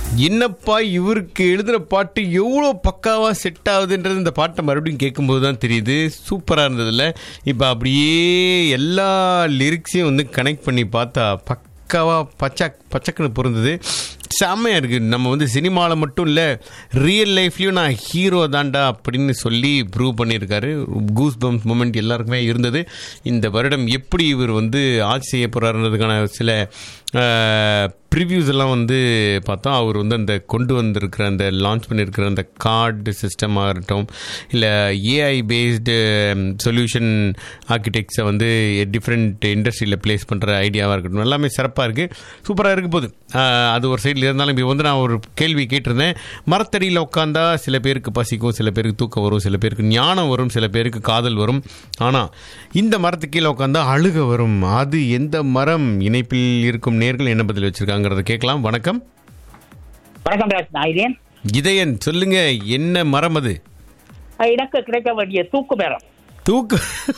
என்னப்பா இவருக்கு எழுதுற பாட்டு எவ்வளோ பக்காவாக செட் ஆகுதுன்றது இந்த பாட்டை மறுபடியும் கேட்கும்போது தான் தெரியுது சூப்பராக இருந்ததில்ல இப்போ அப்படியே எல்லா லிரிக்ஸையும் வந்து கனெக்ட் பண்ணி பார்த்தா பக்காவாக பச்சை பச்சைக்குன்னு பொருந்தது செம்மையாக இருக்குது நம்ம வந்து சினிமாவில் மட்டும் இல்லை ரியல் லைஃப்லேயும் நான் ஹீரோ தாண்டா அப்படின்னு சொல்லி ப்ரூவ் பண்ணியிருக்காரு கூஸ் பம்ஸ் மூமெண்ட் எல்லாருக்குமே இருந்தது இந்த வருடம் எப்படி இவர் வந்து ஆட்சி செய்ய போகிறாருன்றதுக்கான சில ப்ரிவ்யூஸ் எல்லாம் வந்து பார்த்தோம் அவர் வந்து அந்த கொண்டு வந்திருக்கிற அந்த லான்ச் பண்ணியிருக்கிற அந்த கார்டு சிஸ்டமாக இருக்கட்டும் இல்லை ஏஐ பேஸ்டு சொல்யூஷன் ஆர்கிடெக்ட்ஸை வந்து டிஃப்ரெண்ட் இண்டஸ்ட்ரியில் ப்ளேஸ் பண்ணுற ஐடியாவாக இருக்கட்டும் எல்லாமே சிறப்பாக இருக்குது சூப்பராக இருக்க போகுது ஆஹ் அது ஒரு சைடில் இருந்தாலும் இப்போ வந்து நான் ஒரு கேள்வி கேட்டிருந்தேன் மரத்தடியில் உட்காந்தா சில பேருக்கு பசிக்கும் சில பேருக்கு தூக்கம் வரும் சில பேருக்கு ஞானம் வரும் சில பேருக்கு காதல் வரும் ஆனால் இந்த மரத்துக்கு கீழே உட்காந்தா அழுக வரும் அது எந்த மரம் இணைப்பில் இருக்கும் நேர்கள் என்ன பதில் வச்சிருக்காங்கிறத கேட்கலாம் வணக்கம் வணக்கம் ராஜ் நான் இதேன் இதயன் சொல்லுங்க என்ன மரம் அது எனக்கு கிடைக்க வேண்டிய தூக்கு பேரம் தூக்கு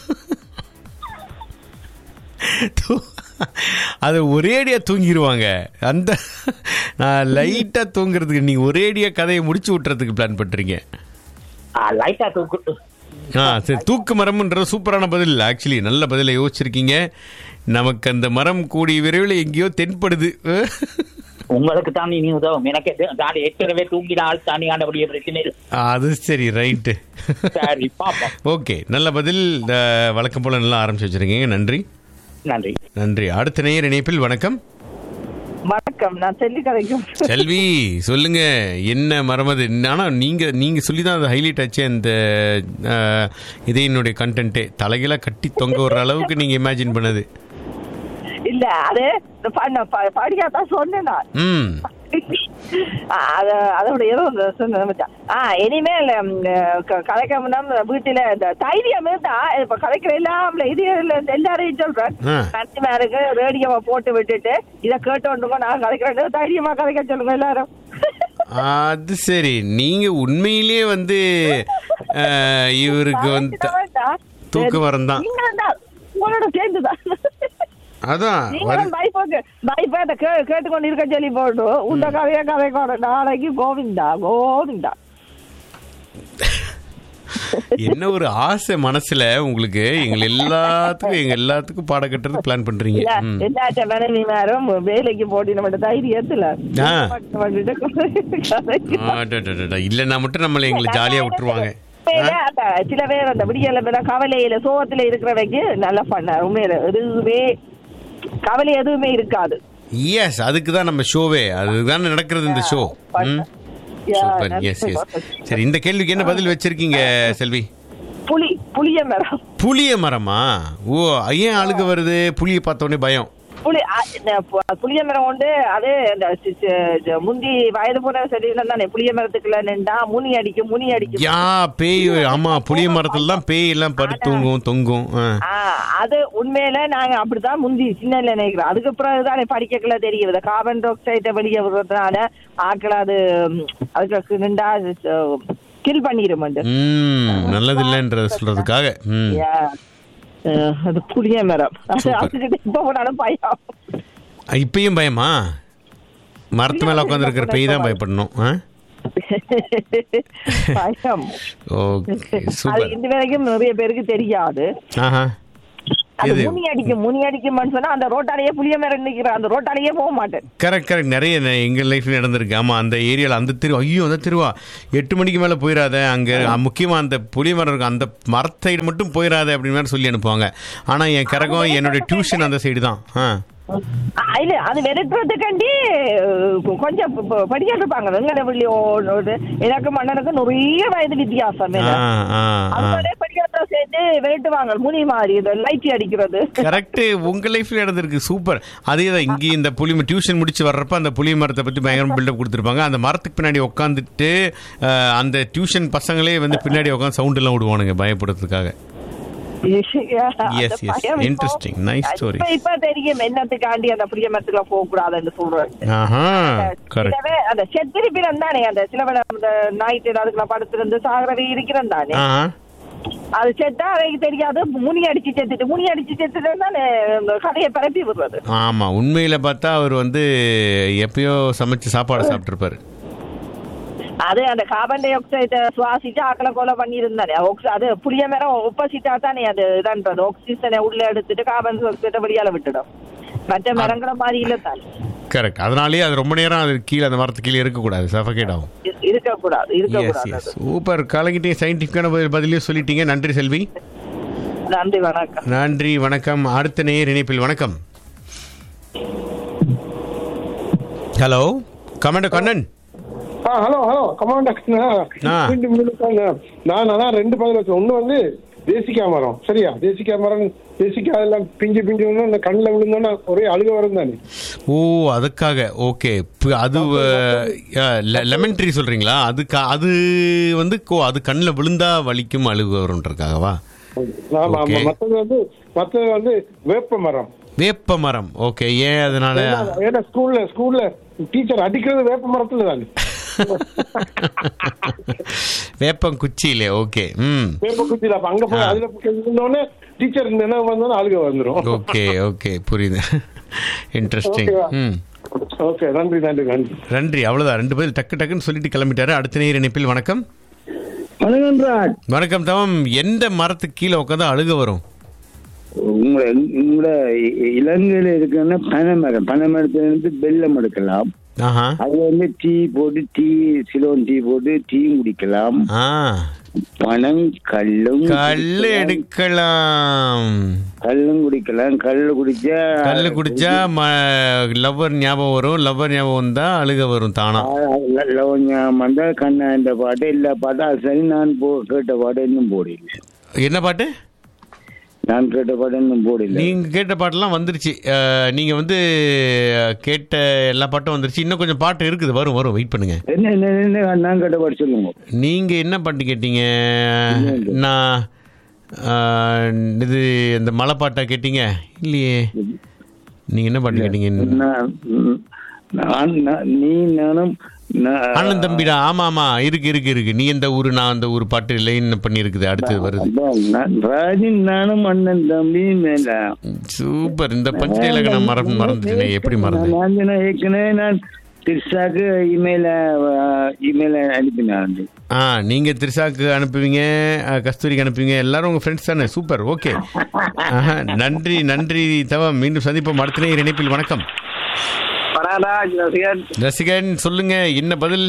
தூ- அது ஒரேடியா தூங்கிடுவாங்க அந்த நான் லைட்டா தூங்குறதுக்கு நீங்க ஒரேடியா கதையை முடிச்சு விட்டுறதுக்கு பிளான் பண்றீங்க லைட்டா தூக்கு ஆ சரி தூக்கு மரம்ன்ற சூப்பரான பதில் ஆக்சுவலி நல்ல பதிலை யோசிச்சிருக்கீங்க நமக்கு அந்த மரம் கூடிய விரைவில் எங்கேயோ தென்படுது உங்களுக்கு தான் நீ உதவும் எனக்கு எது- நான் ஏற்கனவே தூங்கினால் தானே ஆண்டபடிய பிரச்சனை இல்லை. அது சரி ரைட்டு சரி பாப்போம் ஓகே நல்ல பதில் அஹ், வழக்கம் போல நல்லா ஆரம்பிச்சு வச்சிருக்கீங்க நன்றி நன்றி நன்றி அடுத்த நேயர் இணைப்பில் வணக்கம் வணக்கம் நான் செல்லி கதைக்கும் செல்வி சொல்லுங்க என்ன மரம் அது ஆனா நீங்க நீங்க சொல்லி தான் அது ஹைலைட் ஆச்சு அந்த அஹ், இது என்னுடைய கண்டென்ட்டே தலைகீழா கட்டி தொங்க விடுற அளவுக்கு நீங்க இமேஜின் பண்ணது இல்ல அது படிக்காதான் சொன்னேன் நான் ம் ஆ, அத அதோட ஏதோ ஒரு சொன்ன மச்சான். ஆ இனிமேல் ம், க- கலைக்காம நம்ம வீட்டுல இந்த தைரியம் இருந்தா இப்ப கலைக்கிற எல்லாம் இது இல்ல, எல்லாரையும் சொல்றேன் ஆ. நன்றிமாருக்கு ரேடியோவை போட்டு விட்டுட்டு இத கேட்டோண்டுங்க நான் கலைக்கிறேன் தைரியமா கலைக்க சொல்லுங்க எல்லாரும் அது சரி நீங்க உண்மையிலேயே வந்து அஹ், இவருக்கு வந்து த- தூக்கு மரம் தான் நீங்களும் தான் உங்களோட சேர்ந்துதான் அதான் நீங்களும் வரு- பைப்போக்கு பைப்பை அந்த கே- கேட்டுக்கொண்டு இருக்க சொல்லி போட்டு உண்ட கதைய கதைக்கோட நாளைக்கு கோவிந்தா கோவிந்தா என்ன ஒரு ஆசை மனசுல உங்களுக்கு எங்க எல்லாத்துக்கும் எங்க எல்லாத்துக்கும் பாட கட்டுறது பிளான் பண்றீங்க இல்ல, ம். எல்லாத்த மனைவிமாரும் வேலைக்கு போட்டி நம்ம தைரியத்துல ஆ. வந்துட்டு கதைக்கு. ஆ, டா, டா, டா, டா. இல்லைன்னா மட்டும் நம்மளை எங்களை ஜாலியா விட்டுருவாங்க உண்மையில அந்த சில பேர் அந்த விடியல மேல கவலையில சோகத்துல இருக்கிறவைக்கு நல்லா பண்ண உண்மையில எதுவுமே கவலை எதுவுமே இருக்காது எஸ் அதுக்கு தான் நம்ம ஷோவே அதுதான் நடக்கிறது இந்த ஷோ ம் Yeah, super that's yes yes perfect. சரி இந்த கேள்விக்கு என்ன பதில் வச்சிருக்கீங்க செல்வி புலி புளிய மரம் புளிய மரமா ஓ ஏன் அழுக வருது புளிய பார்த்த உடனே பயம் புளி அ- இந்த பு- புளிய மரம் உண்டு அது இந்த சி- சி- சி- முந்தி வயது போன செடியில தானே புளிய மரத்துக்குள்ள நின்றா முனி அடிக்கும் முனி அடிக்கும் யா பேய் ஆமா புளிய மரத்துல தான் பேய் எல்லாம் படுத்து தூங்கும் தொங்கும் ஆ. ஆ, அது உண்மையில நாங்க அப்படித்தான் முந்தி சின்ன நினைக்கிறோம் அதுக்கு பிறகு தானே படிக்கக்குள்ள தெரியுது கார்பன் டை ஆக்சைடை வெளியே விடுறதுனால ஆக்கள் அது ம், அதுக்கு நின்றா கில் பண்ணிருமண்டு ம் நல்லது இல்லைன்றத சொல்றதுக்காக ம் அது புளிய மரம் அது Super. அதுக்கிட்ட இப்ப போனாலும் பயம் இப்பயும் பயமா மரத்து மேல உட்காந்து இருக்கிற பேய் தான் பயப்படணும் ஆ? பயம் ஓகே அது சூப்பர் இந்த வரைக்கும் நிறைய பேருக்கு தெரியாது ஆஹா அது இது முனி அடிக்கும் முனி அடிக்கும்னு சொன்னா அந்த ரோட்டாலேயே புளிய மரம் நிக்கிற அந்த ரோட்டாலேயே போக மாட்டேன் கரெக்ட் கரெக்ட் நிறைய ந- எங்க லைஃப்ல நடந்திருக்கு ஆமா அந்த ஏரியால அந்த தெரு ஐயோ அந்த தெருவா எட்டு மணிக்கு மேல போயிடாத அங்க அ, முக்கியமா அந்த புளிய மரம் இருக்கும் அந்த மரத் சைடு மட்டும் போயிடாத அப்படின்னு மாதிரி சொல்லி அனுப்புவாங்க ஆனா என் கரகம் என்னோட டியூஷன் அந்த சைடு தான் ஆ. ஆ, இல்ல அது வெறுக்கிறதுக்காண்டி அஹ், கொஞ்சம் ப- ப- படிக்க இருப்பாங்க வெங்கட வெள்ளியோடு எனக்கு மன்னனுக்கு நிறைய வயது வித்தியாசம் ஆ, ஆ, ஆ. அவங்களே படிக்கிறத சேர்த்து விரட்டுவாங்க முனி மாதிரி இந்த லைட் அடிக்கிறது கரெக்ட் உங்க லைஃப்ல நடந்திருக்கு சூப்பர் அதே தான் இங்கே இந்த புளி டியூஷன் முடிச்சு வர்றப்ப அந்த புளிய மரத்தை பத்தி பயங்கரம் பில்டப் கொடுத்துருப்பாங்க அந்த மரத்துக்கு பின்னாடி உட்காந்துட்டு அந்த டியூஷன் பசங்களே வந்து பின்னாடி உட்காந்து சவுண்ட் எல்லாம் விடுவானுங்க பயப்படுறதுக்காக Yes, yes. Interesting. Nice story. இப்ப இப்ப தெரியும் என்னத்துக்காண்டி அந்த புளிய மரத்துக்குள்ள போக கூடாதுன்னு சொல்றேன் ஆஹா கரெக்ட் சிலவே அந்த செத்திருப்பினம் தானே அந்த சிலவன அந்த நைட்டு அதுக்குள்ள படுத்திருந்து சாகரவே இருக்கிறேன் தானே ஆஹா அது செத்தா அவைக்கு தெரியாது முனி அடிச்சு செத்துட்டு முனி அடிச்சு செத்துட்டு தான் இந்த கதையை பரப்பி விடுறது ஆமா உண்மையில பார்த்தா அவர் வந்து எப்பயோ சமைச்சு சாப்பாடு சாப்பிட்டுருப்பாரு அது அந்த கார்பன் டை ஆக்சைடை சுவாசிச்சு ஆக்கலை கொலை பண்ணியிருந்தானே ஆக்சி- அது புளிய மரம் ஒப்போசிட்டா தானே அது இதான்றது ஆக்சிஜனை உள்ள எடுத்துட்டு கார்பன் டை ஆக்சைடை வெளியால விட்டுடும் மற்ற மரங்களை மாதிரி இல்ல தானே கரெக்ட் அதனாலேயே அது ரொம்ப நேரம் அது கீழே அந்த மரத்து கீழே இருக்கக்கூடாது சஃபகேட் ஆகும் இ- இருக்கக்கூடாது எஸ் இருக்கக்கூடாது எஸ் அது. சூப்பர் கலங்கிட்டே சயின்டிஃபிக்கான பதில் பதிலையும் சொல்லிட்டீங்க நன்றி செல்வி நன்றி வணக்கம் நன்றி வணக்கம் அடுத்த நேர் இணைப்பில் வணக்கம் ஹலோ கமாண்டர் கண்ணன் ஆ ஹலோ ஹலோ கமாண்டர் ஆ. மீண்டும் மீண்டும் நான் அதான் ரெண்டு பதில் வச்சேன் ஒன்று வந்து தேசிக்கா மரம் சரியா தேசிக்கா மரம் தேசிக்கா எல்லாம் பிஞ்சு பிஞ்சு வந்து அந்த கண்ணில் விழுந்தோன்னா ஒரே அழுக வரும் தானே ஓ அதுக்காக ஓகே அது லெமன் ட்ரீ சொல்றீங்களா அதுக்கு அது வந்து கோ அது கண்ணில் விழுந்தா வலிக்கும் அழுகு வரும்ன்றக்காகவா ஆமா ஆமா Okay. மற்றது வந்து மற்றது வந்து வேப்ப மரம் வேப்ப மரம் ஓகே ஏன் அதனால ஏன்னா- ஏன்னா ஸ்கூல்ல ஸ்கூல்ல டீச்சர் அடிக்கிறது வேப்ப மரத்துல தானே வேப்பம் குச்சியிலே ஓகே ம் வேப்ப குச்சியில அப்ப அங்க போய் ஆ. அதுல இருந்தோடனே டீச்சர் நினைவு வந்தோன்னு அழுக வந்துரும் ஓகே ஓகே புரியுது இன்ட்ரெஸ்டிங் ஓகேவா? ம் ஓகே நன்றி நன்றி நன்றி நன்றி அவ்வளவுதான் ரெண்டு பேர் டக்கு டக்குன்னு சொல்லிட்டு கிளம்பிட்டாரு அடுத்த நேர் இணைப்பில் வணக்கம் வணக்கம்ராஜ் வணக்கம் தவம் எந்த மரத்துக்கு கீழே உட்காந்து அழுக வரும் உங்களை உங்களோட இ- இலங்கையில இருக்குன்னா பனைமரம் பனைமரத்துல இருந்து வெள்ளம் எடுக்கலாம் ஆஹா அது வந்து டீ போட்டு டீ சிலோன் டீ போட்டு டீயும் குடிக்கலாம் ஆ பனம் கல்லும் கல்லு குடிக்கலாம். எடுக்கலாம் கல்லும் குடிக்கலாம் கல்லு குடிச்சா கல்லு குடிச்சா லவ்வர் ஞாபகம் வரும் லவ்வர் ஞாபகம் வந்தா அழுக வரும் தானா லவண்யம் வந்தா கண்ணா இந்த பாட்டு எல்லா பாட்டும் அது சரி நான் போ கேட்ட பாட்டு இன்னும் போடல என்ன பாட்டு நான் கேட்ட பாட்டு இன்னும் போடல நீங்க கேட்ட பாட்டெல்லாம் வந்துருச்சு அஹ், நீங்க வந்து அஹ், கேட்ட எல்லா பாட்டும் வந்துருச்சு இன்னும் கொஞ்சம் பாட்டு இருக்குது வரும் வரும் வெயிட் பண்ணுங்க என்ன என்ன என்ன நான் கேட்ட பாட்டு சொல்லுங்க நீங்க என்ன பாட்டு கேட்டீங்க நான் அஹ், இது இந்த மலை பாட்டா கேட்டீங்க இல்லையே நீங்க என்ன பாட்டு கேட்டீங்க நான் ம், நான் நான்- நீ நானும் நான் அண்ணன் தம்பிடா ஆமா ஆமா இருக்கு இருக்கு இருக்கு நீ எந்த ஊரு நான் அந்த ஊர் பாட்டு லைன் பண்ணி இருக்குது அடுத்தது வருது அதான் நான் ராஜன் நானும் அண்ணன் தம்பி மேல சூப்பர் இந்த பஞ்சடையில நான் மறந்து மறந்துட்டேனே எப்படி மறந்தேன் நான் சொன்ன ஏற்கனவே நான் திரிஷாக்கு இமெயில இமெயில அனுப்பினான் ஆ நீங்க திரிசாக்கு அனுப்புவீங்க அஹ், கஸ்தூரிக்கு அனுப்புவீங்க எல்லாரும் உங்க ஃப்ரெண்ட்ஸ் தானே சூப்பர் ஓகே ஆஹா, நன்றி நன்றி தவம் மீண்டும் சந்திப்போம் அடுத்த நேர இணைப்பில் வணக்கம் பராராஜ் ரசிகன் ரசிகன் சொல்லுங்க என்ன பதில்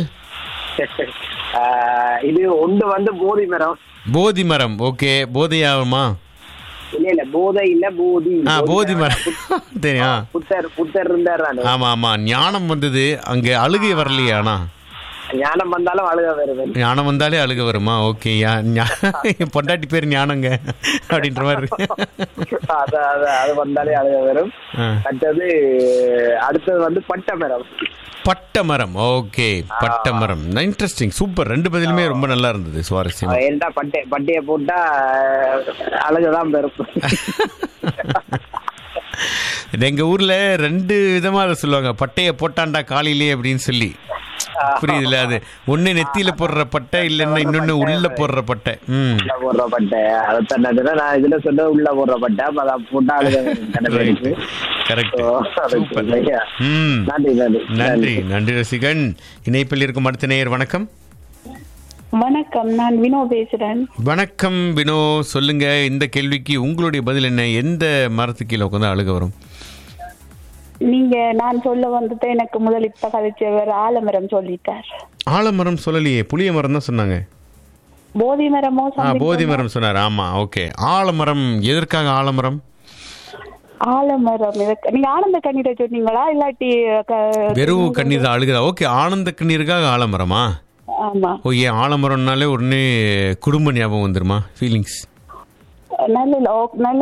ஆஹ் இது ஒன்று வந்து போதி மரம் போதி மரம் ஓகே போதையாகுமா இல்ல இல்ல போதை இல்ல போதி ஆ போதி மரம் தெரியும் புத்தர் புத்தர் இருந்தார் நானு ஆமா ஆமா ஞானம் வந்தது அங்க அழுகை வரலையா ஆனா ஞானம் வந்தாலும் அழுக வருவேன் ஞானம் வந்தாலே அழுக வருமா ஓகே பொண்டாட்டி பேர் ஞானங்க அப்படின்ற மாதிரி அது அது அது வந்தாலே அழுக வரும் ஆ. அடுத்தது அடுத்தது வந்து பட்டை மரம் பட்ட மரம் ஓகே பட்ட மரம் இன்ட்ரெஸ்டிங் சூப்பர் ரெண்டு பதிலுமே ரொம்ப நல்லா இருந்தது சுவாரஸ்யமா ஏன்டா பட்டை பட்டையை போட்டா அழகுதான் பெரும் எங்க ஊர்ல ரெண்டு விதமா அதை சொல்லுவாங்க பட்டைய போட்டான்டா காலையிலே அப்படின்னு சொல்லி புரியுதுல அது ஒண்ணு நெத்தியில போடுற பட்டை இல்லைன்னா இன்னொன்னு உள்ள போடுற பட்டை ம் உள்ள போடுற பட்டை அதைத்தான் நான் சொன்னேன். நான் இதுல சொன்ன உள்ள போடுற பட்டை அப்ப அதை போட்டா அழுக வரும். கணக்கு இருக்கு. கரெக்ட் So, அது சூப்பர் இல்லையா? ம் நன்றி நன்றி நன்றி நன்றி ரசிகன் இணைப்பில் இருக்கும் அடுத்த நேயர் வணக்கம் வணக்கம் நான் வினோ பேசுறேன் வணக்கம் வினோ சொல்லுங்க இந்த கேள்விக்கு உங்களுடைய பதில் என்ன எந்த மரத்துக்கு கீழே உட்காந்து அழுக வரும் நீங்க நான் சொல்ல வந்தது எனக்கு முதல் இப்ப கதைச்சவர் ஆலமரம் சொல்லிட்டார் ஆலமரம் சொல்லலையே புளிய மரம் தான் சொன்னாங்க போதி மரமோ ஆ something போதி சொன்னார். மரம் சொன்னார் ஆமா ஓகே ஆலமரம் எதற்காக ஆலமரம் ஆலமரம் இதுக்கு- நீங்க ஆனந்த கண்ணீரை சொன்னீங்களா இல்லாட்டி க- வெறும் கண்ணீர் தான் அழுகுதா ஓகே ஆனந்த கண்ணீருக்காக ஆலமரமா ஆமா ஓ ஏன் ஆலமரம்னாலே உடனே குடும்ப ஞாபகம் வந்துருமா ஃபீலிங்ஸ் நல்ல நல்ல